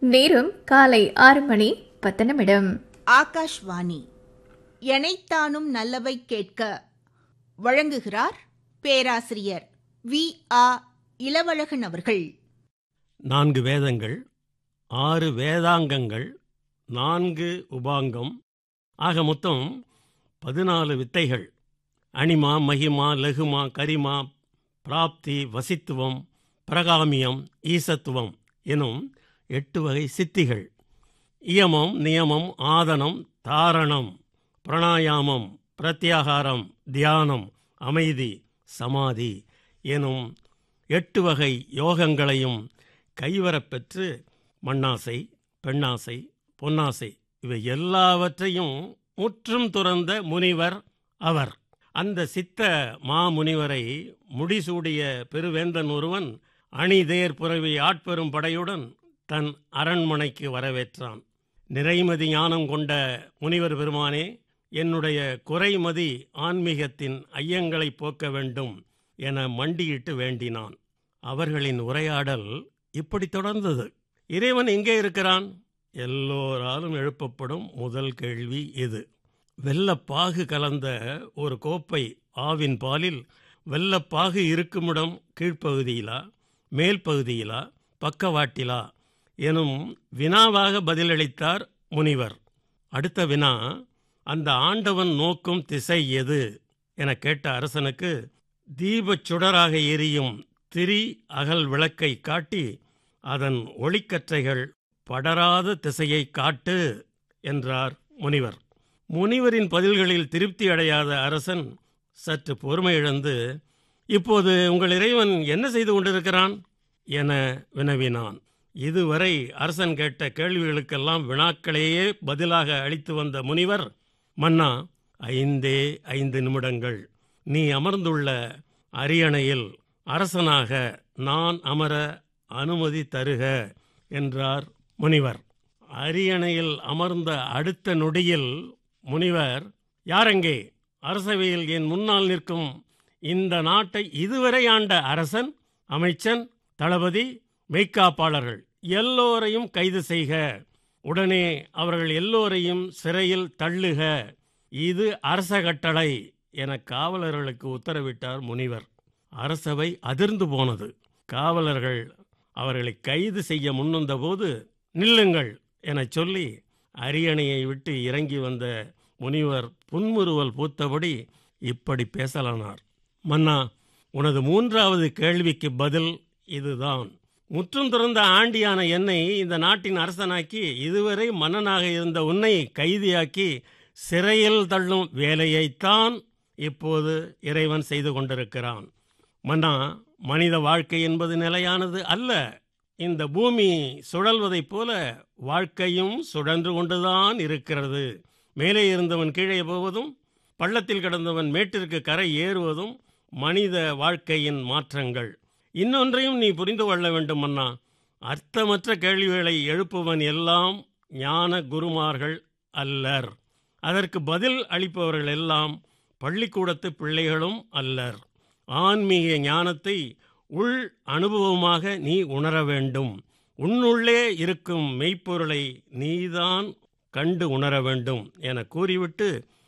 நேரம் காலை ஆறு மணி பத்து நிமிடம் ஆகாஷ்வாணி எனைத்தானும் நல்லவை கேட்க வழங்குகிறார் பேராசிரியர் வி ஆ இளவழகன் அவர்கள் நான்கு வேதங்கள் ஆறு வேதாங்கங்கள் நான்கு உபாங்கம் ஆக மொத்தம் பதினாலு வித்தைகள் அனிமா மகிமா லகுமா கரிமா பிராப்தி வசித்துவம் பிரகாமியம் ஈசத்துவம் எனும் எட்டு வகை சித்திகள் இயமம் நியமம் ஆதனம் தாரணம் பிரணாயாமம் பிரத்யாகாரம் தியானம் அமைதி சமாதி எனும் எட்டு வகை யோகங்களையும் கைவரப்பெற்று மண்ணாசை பெண்ணாசை பொன்னாசை இவை எல்லாவற்றையும் முற்றும் துறந்த முனிவர் அவர் அந்த சித்த மாமுனிவரை முடிசூடிய பெருவேந்தன் ஒருவன் அணிதேர் புறவி ஆட்பெரும் படையுடன் தன் அரண்மனைக்கு வரவேற்றான் நிறைமதி ஞானம் கொண்ட முனிவர் பெருமானே என்னுடைய குறைமதி ஆன்மீகத்தின் ஐயங்களை போக்க வேண்டும் என மண்டியிட்டு வேண்டினான் அவர்களின் உரையாடல் இப்படி தொடர்ந்தது இறைவன் எங்கே இருக்கிறான் எல்லோராலும் எழுப்பப்படும் முதல் கேள்வி இது வெள்ளப்பாகு கலந்த ஒரு கோப்பை ஆவின் பாலில் வெள்ளப்பாகு இருக்குமிடம் கீழ்ப்பகுதியிலா மேல் பகுதியிலா பக்கவாட்டிலா எனும் வினாவாக பதிலளித்தார் முனிவர் அடுத்த வினா அந்த ஆண்டவன் நோக்கும் திசை எது என கேட்ட அரசனுக்கு தீபச் சுடராக எரியும் திரி அகல் விளக்கை காட்டி அதன் ஒளிக்கற்றைகள் படராத திசையை காட்டு என்றார் முனிவர் முனிவரின் பதில்களில் திருப்தி அடையாத அரசன் சற்று பொறுமை இழந்து இப்போது உங்கள் இறைவன் என்ன செய்து கொண்டிருக்கிறான் என வினவினான் இதுவரை அரசன் கேட்ட கேள்விகளுக்கெல்லாம் வினாக்களையே பதிலாக அளித்து வந்த முனிவர் மன்னா ஐந்தே ஐந்து நிமிடங்கள் நீ அமர்ந்துள்ள அரியணையில் அரசனாக நான் அமர அனுமதி தருக என்றார் முனிவர் அரியணையில் அமர்ந்த அடுத்த நொடியில் முனிவர் யாரெங்கே அரசவையில் என் முன்னால் நிற்கும் இந்த நாட்டை இதுவரை ஆண்ட அரசன் அமைச்சன் தளபதி மெய்க்காப்பாளர்கள் எல்லோரையும் கைது செய்க உடனே அவர்கள் எல்லோரையும் சிறையில் தள்ளுக இது அரச கட்டளை என காவலர்களுக்கு உத்தரவிட்டார் முனிவர் அரசவை அதிர்ந்து போனது காவலர்கள் அவர்களை கைது செய்ய முன்வந்தபோது நில்லுங்கள் எனச் சொல்லி அரியணையை விட்டு இறங்கி வந்த முனிவர் புன்முறுவல் பூத்தபடி இப்படி பேசலானார் மன்னா உனது மூன்றாவது கேள்விக்கு பதில் இதுதான் முற்றும் துறந்த ஆண்டியான என்னை இந்த நாட்டின் அரசனாக்கி இதுவரை மன்னனாக இருந்த உன்னை கைதியாக்கி சிறையில் தள்ளும் வேலையைத்தான் இப்போது இறைவன் செய்து கொண்டிருக்கிறான் மன்னா மனித வாழ்க்கை என்பது நிலையானது அல்ல இந்த பூமி சுழல்வதைப் போல வாழ்க்கையும் சுழன்று கொண்டுதான் இருக்கிறது மேலே இருந்தவன் கீழே போவதும் பள்ளத்தில் கிடந்தவன் மேட்டிற்கு கரை ஏறுவதும் மனித வாழ்க்கையின் மாற்றங்கள் இன்னொன்றையும் நீ புரிந்து கொள்ள வேண்டும் அண்ணா அர்த்தமற்ற கேள்விகளை எழுப்புவன் எல்லாம் ஞான குருமார்கள் அல்லர் அதற்கு பதில் அளிப்பவர்கள் எல்லாம் பள்ளிக்கூடத்து பிள்ளைகளும் அல்லர் ஆன்மீக ஞானத்தை உள் அனுபவமாக நீ உணர வேண்டும் உன்னுள்ளே இருக்கும் மெய்ப்பொருளை நீதான் கண்டு உணர வேண்டும் என கூறிவிட்டு